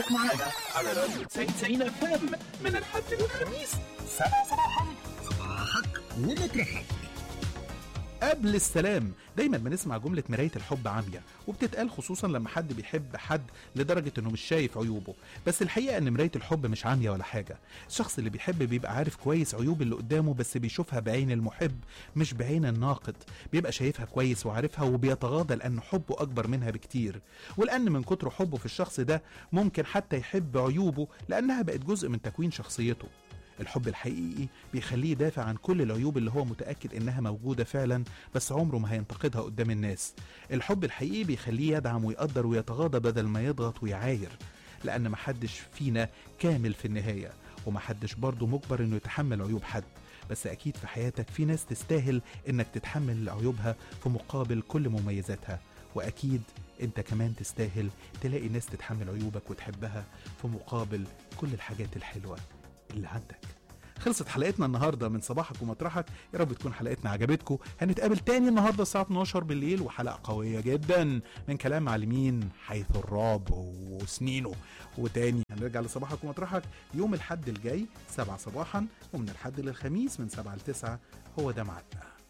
انك معانا على راديو 99 اف ام من الحد للخميس 7 صباحا صباحك ومطرحك قبل السلام دايما بنسمع جملة مراية الحب عامية وبتتقال خصوصا لما حد بيحب حد لدرجة انه مش شايف عيوبه بس الحقيقة ان مراية الحب مش عامية ولا حاجة الشخص اللي بيحب بيبقى عارف كويس عيوب اللي قدامه بس بيشوفها بعين المحب مش بعين الناقد بيبقى شايفها كويس وعارفها وبيتغاضى لان حبه اكبر منها بكتير ولان من كتر حبه في الشخص ده ممكن حتى يحب عيوبه لانها بقت جزء من تكوين شخصيته الحب الحقيقي بيخليه يدافع عن كل العيوب اللي هو متأكد إنها موجودة فعلا بس عمره ما هينتقدها قدام الناس الحب الحقيقي بيخليه يدعم ويقدر ويتغاضى بدل ما يضغط ويعاير لأن محدش فينا كامل في النهاية ومحدش برضه مجبر إنه يتحمل عيوب حد بس أكيد في حياتك في ناس تستاهل إنك تتحمل عيوبها في مقابل كل مميزاتها وأكيد أنت كمان تستاهل تلاقي ناس تتحمل عيوبك وتحبها في مقابل كل الحاجات الحلوة اللي عندك خلصت حلقتنا النهارده من صباحك ومطرحك يا رب تكون حلقتنا عجبتكم هنتقابل تاني النهارده الساعه 12 بالليل وحلقه قويه جدا من كلام معلمين حيث الراب وسنينه وتاني هنرجع لصباحك ومطرحك يوم الحد الجاي 7 صباحا ومن الحد للخميس من 7 ل 9 هو ده ميعادنا